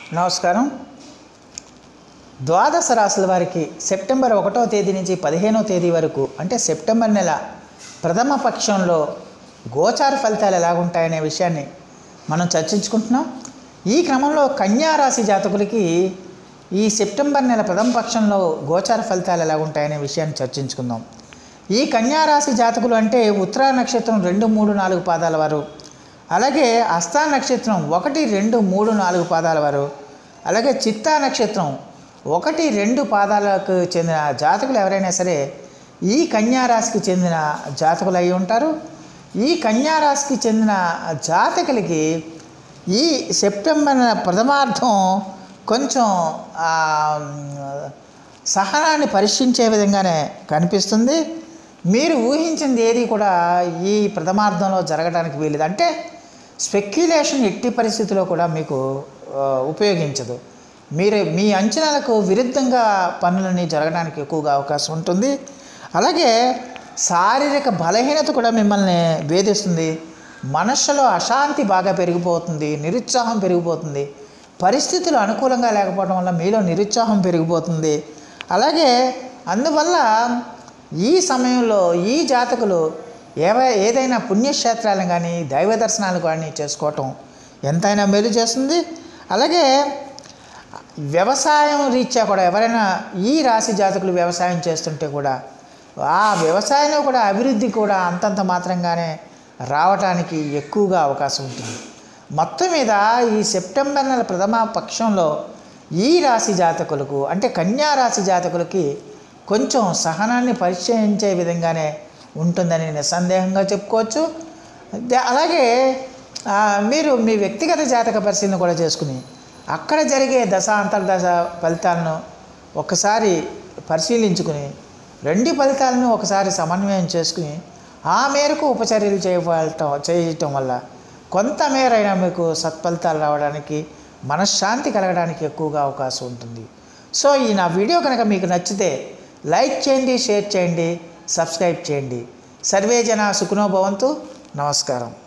నమస్కారం ద్వాదశ రాశుల వారికి సెప్టెంబర్ ఒకటో తేదీ నుంచి పదిహేనో తేదీ వరకు అంటే సెప్టెంబర్ నెల ప్రథమ పక్షంలో గోచార ఫలితాలు ఎలాగుంటాయనే విషయాన్ని మనం చర్చించుకుంటున్నాం ఈ క్రమంలో కన్యా రాశి జాతకులకి ఈ సెప్టెంబర్ నెల ప్రథమ పక్షంలో గోచార ఫలితాలు ఎలాగుంటాయనే విషయాన్ని చర్చించుకుందాం ఈ కన్యా రాశి జాతకులు అంటే ఉత్తరా నక్షత్రం రెండు మూడు నాలుగు పాదాల వారు అలాగే హస్తా నక్షత్రం ఒకటి రెండు మూడు నాలుగు పాదాల వారు అలాగే చిత్తా నక్షత్రం ఒకటి రెండు పాదాలకు చెందిన జాతకులు ఎవరైనా సరే ఈ కన్యా రాశికి చెందిన జాతకులు అయి ఉంటారు ఈ కన్యా రాశికి చెందిన జాతకులకి ఈ సెప్టెంబర్ నెల ప్రథమార్థం కొంచెం ఆ, సహనాన్ని పరీక్షించే విధంగానే కనిపిస్తుంది మీరు ఊహించింది ఏది కూడా ఈ ప్రథమార్థంలో జరగడానికి వీలుది అంటే స్పెక్యులేషన్ ఎట్టి పరిస్థితిలో కూడా మీకు ఆ, ఉపయోగించదు మీరు మీ అంచనాలకు విరుద్ధంగా పనులని జరగడానికి ఎక్కువగా అవకాశం ఉంటుంది అలాగే శారీరక బలహీనత కూడా మిమ్మల్ని వేధిస్తుంది మనస్సులో అశాంతి బాగా పెరిగిపోతుంది నిరుత్సాహం పెరిగిపోతుంది పరిస్థితులు అనుకూలంగా లేకపోవడం వల్ల మీలో నిరుత్సాహం పెరిగిపోతుంది అలాగే అందువల్ల ఈ సమయంలో ఈ జాతకులు ఏవై ఏదైనా పుణ్యక్షేత్రాలను కానీ దైవ దర్శనాలు కానీ చేసుకోవటం ఎంతైనా మేలు చేస్తుంది అలాగే వ్యవసాయం రీత్యా కూడా ఎవరైనా ఈ రాశి జాతకులు వ్యవసాయం చేస్తుంటే కూడా ఆ వ్యవసాయంలో కూడా అభివృద్ధి కూడా అంతంత మాత్రంగానే రావటానికి ఎక్కువగా అవకాశం ఉంటుంది మొత్తం మీద ఈ సెప్టెంబర్ నెల ప్రథమ పక్షంలో ఈ రాశి జాతకులకు అంటే కన్యా రాశి జాతకులకి కొంచెం సహనాన్ని పరిచయించే విధంగానే ఉంటుందని నిస్సందేహంగా చెప్పుకోవచ్చు ద- అలాగే ఆ, మీరు మీ వ్యక్తిగత జాతక పరిశీలన కూడా చేసుకుని అక్కడ జరిగే దశ అంతర్దశ ఫలితాలను ఒకసారి పరిశీలించుకుని రెండు ఫలితాలను ఒకసారి సమన్వయం చేసుకుని ఆ మేరకు ఉపచర్యలు చేయటం చేయటం వల్ల కొంతమేరైనా మీకు సత్ఫలితాలు రావడానికి మనశ్శాంతి కలగడానికి ఎక్కువగా అవకాశం ఉంటుంది సో ఈ నా వీడియో కనుక మీకు నచ్చితే లైక్ చేయండి షేర్ చేయండి సబ్స్క్రైబ్ చేయండి సర్వే జన సుఖనో భవంతు నమస్కారం